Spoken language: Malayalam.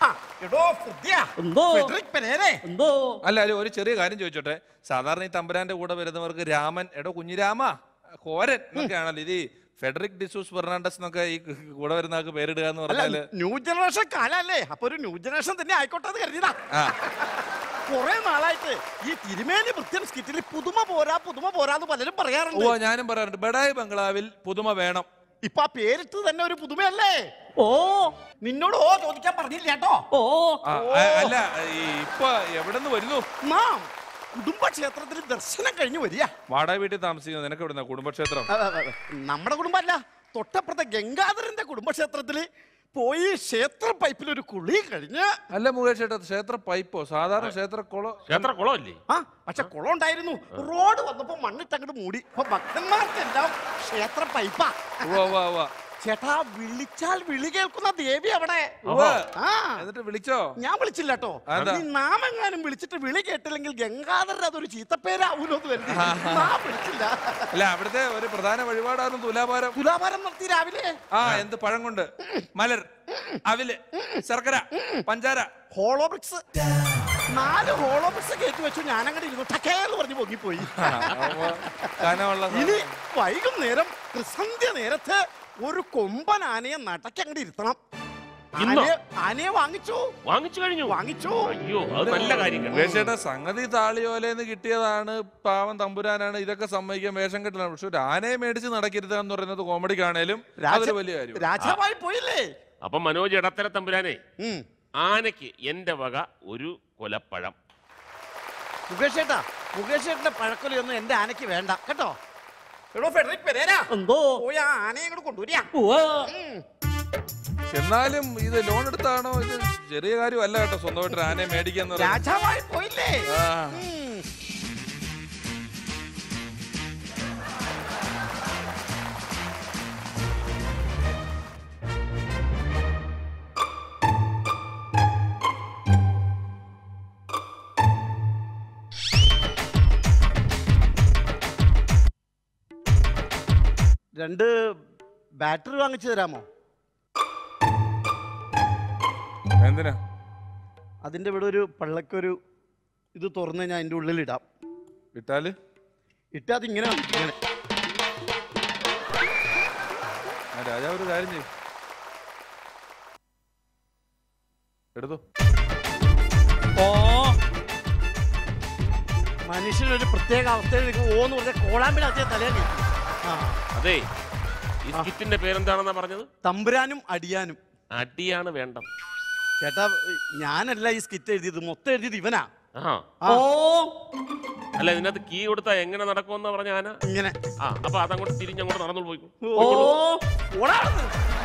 എടോ ഹൃദയ എന്തോ? ഫെഡറിക് പെരേരെ എന്തോ അല്ല അല്ല ഒരു ചെറിയ കാര്യം ചോദിച്ചോട്ടെ സാധാരണ ഈ തമ്പുരാന്റെ കൂടെ വരുന്നവർക്ക് രാമൻ എടോ കുഞ്ഞിരാമ കോരൻ എന്നൊക്കെയാണല്ലോ ഇത് ഈ ഫെഡറിക് ഡിസൂസ് ഫെർണാണ്ടസ് എന്നൊക്കെ ഈ കൂടെ വരുന്ന ആൾക്ക് പേരിടുക എന്ന് അല്ല പറഞ്ഞാല് ന്യൂ ജനറേഷൻ കാലല്ലേ അപ്പൊ ഒരു ന്യൂ ജനറേഷൻ തന്നെ ആയിക്കോട്ടെ എന്ന് കരുതിയതാ ആ കുറെ നാളായിട്ട് ഈ തിരുമേനി വൃത്യം സ്കിറ്റിൽ പുതുമ പോരാ പുതുമ പോരാന്ന് പലരും പറയാറുണ്ട് ഓ ഞാനും പറയാറുണ്ട് ബഡായി ബംഗ്ലാവിൽ പുതുമ വേണം ഇപ്പൊ ആ പേരിട്ട് തന്നെ ഒരു പുതുമയല്ലേ ഓ നിന്നോട് ഓ ചോദിക്കാൻ പറഞ്ഞില്ല കേട്ടോ ഓ ആ, ആ, അല്ല ഈ ഇപ്പൊ എവിടെ നിന്ന് വരുന്നു നാം കുടുംബക്ഷേത്രത്തിൽ ദർശനം കഴിഞ്ഞു വരിക വാടക വീട്ടിൽ താമസിക്കുന്നത് നിനക്ക് എവിടുന്ന കുടുംബക്ഷേത്രം ആ, ആ, ആ, നമ്മുടെ കുടുംബമല്ല തൊട്ടപ്പുറത്തെ ഗംഗാധരന്റെ കുടുംബക്ഷേത്രത്തില് പോയി ക്ഷേത്ര പൈപ്പിൽ ഒരു കുളി കഴിഞ്ഞ് അല്ല മുകേഷ് ചേട്ടാ ക്ഷേത്ര പൈപ്പോ സാധാരണ ക്ഷേത്ര കുളം ക്ഷേത്ര കുളമല്ലേ ആ പക്ഷെ കുളം ഉണ്ടായിരുന്നു റോഡ് വന്നപ്പോ മണ്ണിട്ട് അങ്ങോട്ട് മൂടി അപ്പൊ ഭക്തന്മാർക്കെല്ലാം ക്ഷേത്ര പൈപ്പാ ഉവ്വ, ഉവ്വ, ഉവ്വ. ചേട്ടാ വിളിച്ചാൽ വിളി കേൾക്കുന്ന ദേവി അവിടെ ഉവ്വ. ആ എന്നിട്ട് വിളിച്ചോ ഞാൻ വിളിച്ചില്ല കേട്ടോ അതെന്താ? ഈ നാമെങ്ങാനും വിളിച്ചിട്ട് വിളി കേട്ടില്ലെങ്കിൽ ഗംഗാധരൻ അതൊരു ചീത്തപ്പേരാവൂലോ എന്ന് കരുതി നാം വിളിച്ചില്ല അല്ല അവിടുത്തെ ഒരു പ്രധാന വഴിപാടാണ് തുലാഭാരം തുലാഭാരം നടത്തി രാവിലെ ആ എന്ത് പഴം കൊണ്ട് മലർ അവില് ശർക്കര പഞ്ചാര ഹോളോബ്രിക്സ് നാല് ഹോളോബ്രിക്സ് കയറ്റി വെച്ചു ഞാനങ്ങടെ ഇരുന്നു ടക്കേന്ന് പറഞ്ഞു പൊങ്ങിപ്പോയി അപ്പൊ കനമുള്ള ഇനി വൈകുന്നേരം ത്രിസന്ധ്യ നേരത്ത് ഒരു കൊമ്പൻ ആനയെ നടക്കങ്ങട് ഇരുത്തണം ഇന്നോ? ആനയെ ആനയെ വാങ്ങിച്ചു വാങ്ങിച്ചു കഴിഞ്ഞു വാങ്ങിച്ചു അയ്യോ അത് നല്ല കാര്യം കേട്ടോ. മുകേഷ് ചേട്ടാ സംഗതി താളിയോലേന്ന് കിട്ടിയതാണ് പാവം തമ്പുരാനാണ് ഇതൊക്കെ സമ്മതിക്കാൻ വേഷം കെട്ടലാണ് പക്ഷെ ഒരു ആനയെ മേടിച്ച് നടക്കരുത് എന്ന് പറയുന്നത് കോമഡിക്കാണേലും അതൊരു വലിയ കാര്യം രാജാവായി പോയില്ലേ അപ്പൊ മനോജ് ഇടത്തര തമ്പുരാനെ ഉം. ആനയ്ക്ക് എന്റെ വക ഒരു കൊലപ്പഴം മുകേഷ് ചേട്ടാ മുകേഷ് ചേട്ടന്റെ പഴക്കൊലയൊന്നും എന്റെ ആനയ്ക്ക് വേണ്ട കേട്ടോ എടോ ഫെഡറിക് പെരേരാ എന്തോ പോയി ആ ആനയെ ഇങ്ങോട്ട് കൊണ്ടുവരിക ഉവ്വ്. എന്നാലും ഇത് ലോൺ എടുത്താണോ ഇത് ചെറിയ കാര്യമല്ല കേട്ടോ സ്വന്തമായിട്ട് ഒരു ആനയെ മേടിക്കാന്ന് പറയുന്നത് രാജാവായി പോയില്ലേ ആ. ഉം. രണ്ട് ബാറ്ററി വാങ്ങിച്ചു തരാമോ എന്തിനാ അതിന്റെ ഇവിടെ ഒരു പള്ളക്കൊരു ഇത് തുറന്ന് ഞാൻ അതിന്റെ ഉള്ളിൽ ഇടാം വിട്ടാല് ഇട്ട് അത് ഇങ്ങനെ വന്നു, ഇങ്ങനെ ആ രാജാവ് ഒരു കാര്യം ചെയ്യും എടുത്തു ഓ മനുഷ്യനൊരു പ്രത്യേക അവസ്ഥയിൽ നിൽക്കും ഓന്ന് പറഞ്ഞ കോളാമ്പിനകത്തെ തലയിൽ ആ അതെ ഈ സ്കിറ്റിന്റെ പേരെന്താണെന്നാ പറഞ്ഞത് തമ്പുരാനും അടിയാനും അടിയാണ് വേണ്ടം ചേട്ടാ ഞാനല്ല ഈ സ്കിറ്റ് എഴുതിയത് മൊത്തം എഴുതിയത് ഇവനാ ആ ആ, ഓ അല്ല ഇതിനകത്ത് കീ കൊടുത്താ എങ്ങനെ നടക്കുമെന്നാ പറഞ്ഞ ആന ഇങ്ങനെ ആ അപ്പൊ അതങ്ങോട്ട് തിരിഞ്ഞങ്ങോട്ട് നടന്നു പോയിക്കോ ഓ ഓടാടുന്നു